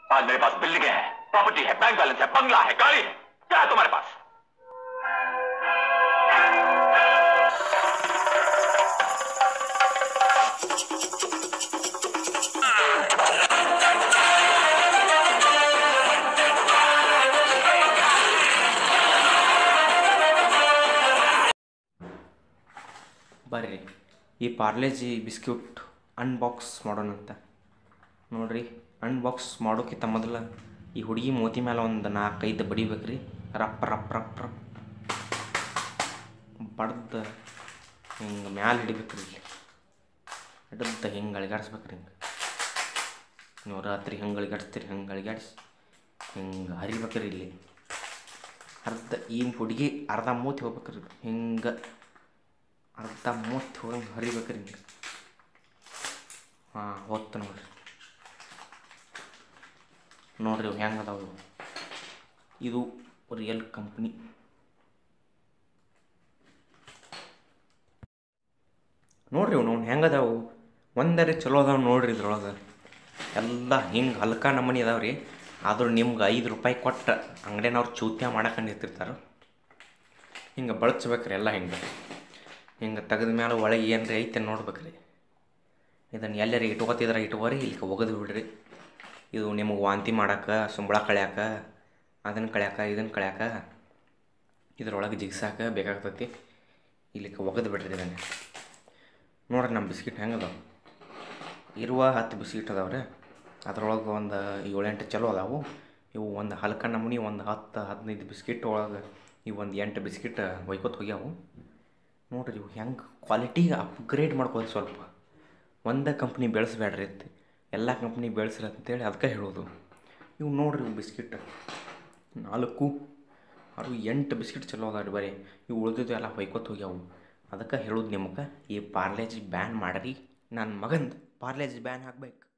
आज मेरे पास बिल्डिंगें हैं प्रॉपर्टी है बैंक बैलेंस है बंगला है गाड़ी है क्या है तुम्हारे पास ಬರ್ರಿ ಈ ಪಾರ್ಲೇಜಿ ಬಿಸ್ಕ್ಯೂಟ್ ಅನ್ಬಾಕ್ಸ್ ಮಾಡೋಣಂತ ನೋಡ್ರಿ ಅನ್ಬಾಕ್ಸ್ ಮಾಡೋಕ್ಕಿಂತ ಮೊದಲು ಈ ಹುಡುಗಿ ಮೋತಿ ಮೇಲೆ ಒಂದು ನಾಲ್ಕೈದು ಬಡಿಬೇಕ್ರಿ ರಪ್ ರಪ್ ರಪ್ ರಪ್ ಬಡ್ದು ಹಿಂಗೆ ಮ್ಯಾಲೆ ಹಿಡಿಬೇಕ್ರಿ ಇಲ್ಲಿ ಹಿಡಿದ ಹಿಂಗೆ ಅಳಿಗಾಡ್ಸ್ಬೇಕ್ರಿ ಹಿಂಗೆ ನೀವು ರಾತ್ರಿ ಹಂಗೆ ಅಳಿಗಾಡಿಸ್ತೀರಿ ಹಂಗೆ ಅಳಿಗಾಡಿಸಿ ಹಿಂಗೆ ಹರಿಬೇಕ್ರಿ ಇಲ್ಲಿ ಅರ್ಧ ಈ ಹುಡುಗಿ ಅರ್ಧ ಮೂತಿ ಹೋಗ್ಬೇಕ್ರಿ ಇದು ಹಿಂಗೆ ಅರ್ಧ ಮೂವತ್ತು ಹೋಗಂಗೆ ಹರಿಬೇಕ್ರಿ ಹಿಂಗೆ ಹಾಂ ಹೊತ್ತು ನೋಡ್ರಿ ನೋಡ್ರಿ ಇವು ಹೆಂಗೆ ಅದಾವು ಇವು. ಇದು ರಿಯಲ್ ಕಂಪ್ನಿ ನೋಡ್ರಿ ಇವು ನಾವು ಹೆಂಗೆ ಅದಾವು ಒಂದರೆ ಚಲೋ ಅದಾವೆ ನೋಡ್ರಿ ಇದ್ರೊಳಗೆ ಎಲ್ಲ ಹಿಂಗೆ ಹಲ್ಕ ನಮೂನಿ ಅದಾವೆ ರೀ ಆದ್ರೂ ನಿಮ್ಗೆ ಐದು ರೂಪಾಯಿ ಕೊಟ್ಟು ಅಂಗಡಿನವ್ರು ಚೂತ್ಯ ಮಾಡಕ್ಕೆ ನಿಂತಿರ್ತಾರೆ ಹಿಂಗೆ ಬಳಸ್ಬೇಕ್ರಿ ಎಲ್ಲ ಹಿಂಗೆ ಹಿಂಗೆ ತೆಗೆದ ಮೇಲೆ ಒಳಗೆ ಏನ್ರಿ ಐತೆ ನೋಡ್ಬೇಕ್ರಿ ಇದನ್ನು ಎಲ್ಲರಿ ಇಟ್ಕೋತಿದ್ರೆ ಇಟ್ಕೋರಿ ಇಲ್ಲಿ ಒಗದು ಬಿಡ್ರಿ ಇದು ನಿಮಗೆ ವಾಂತಿ ಮಾಡಕ್ಕೆ ಸುಂಬಳ ಕಳ್ಯಾಕ ಅದನ್ನು ಕಳ್ಯಾಕ ಇದನ್ನು ಕಳ್ಯಾಕ ಇದ್ರೊಳಗೆ ಜಿಗ್ಸಾಕ ಬೇಕಾಗ್ತೈತಿ ಇಲ್ಲಿಕ್ಕೆ ಒಗದು ಬಿಡ್ರಿ ಇದನ್ನು ನೋಡ್ರಿ ನಮ್ಮ ಬಿಸ್ಕಿಟ್ ಹೆಂಗೆ ಅದಾವೆ ಇರುವ ಹತ್ತು ಬಿಸ್ಕಿಟ್ ಅದಾವ್ರಿ ಅದ್ರೊಳಗೆ ಒಂದು ಏಳೆಂಟು ಚಲೋ ಅದಾವು ಇವು ಒಂದು ಹಲ್ಕ ನಮೂನಿ ಒಂದು ಹತ್ತು ಹದಿನೈದು ಬಿಸ್ಕಿಟ್ ಒಳಗೆ ಇವು ಒಂದು ಎಂಟು ಬಿಸ್ಕಿಟ್ ಒಯ್ಕೋತ ಹೋಗ್ಯಾವು ನೋಡ್ರಿ ಇವು ಹೆಂಗೆ ಕ್ವಾಲಿಟಿ ಅಪ್ಗ್ರೇಡ್ ಮಾಡ್ಕೋದು ಸ್ವಲ್ಪ ಒಂದೇ ಕಂಪ್ನಿ ಬೆಳೆಸ್ಬೇಡ್ರಿ ಅಂತ ಎಲ್ಲ ಕಂಪ್ನಿ ಬೆಳೆಸ್ರಿ ಅಂತೇಳಿ ಅದಕ್ಕೆ ಹೇಳೋದು ಇವು ನೋಡ್ರಿ ಇವು ಬಿಸ್ಕಿಟ್ ನಾಲ್ಕು ಆರು ಎಂಟು ಬಿಸ್ಕಿಟ್ ಚಲೋ ಅದಾವ್ರಿ ಬರೀ ಇವು ಉಳಿದಿದ್ದು ಎಲ್ಲ ಹೊಯ್ಕೋತ ಹೋಗ್ಯಾವು ಅದಕ್ಕೆ ಹೇಳೋದು ನಿಮಗೆ ಈ ಪಾರ್ಲೇಜ್ ಬ್ಯಾನ್ ಮಾಡ್ರಿ ನನ್ನ ಮಗಂದು ಪಾರ್ಲೇಜ್ ಬ್ಯಾನ್ ಹಾಕ್ಬೇಕು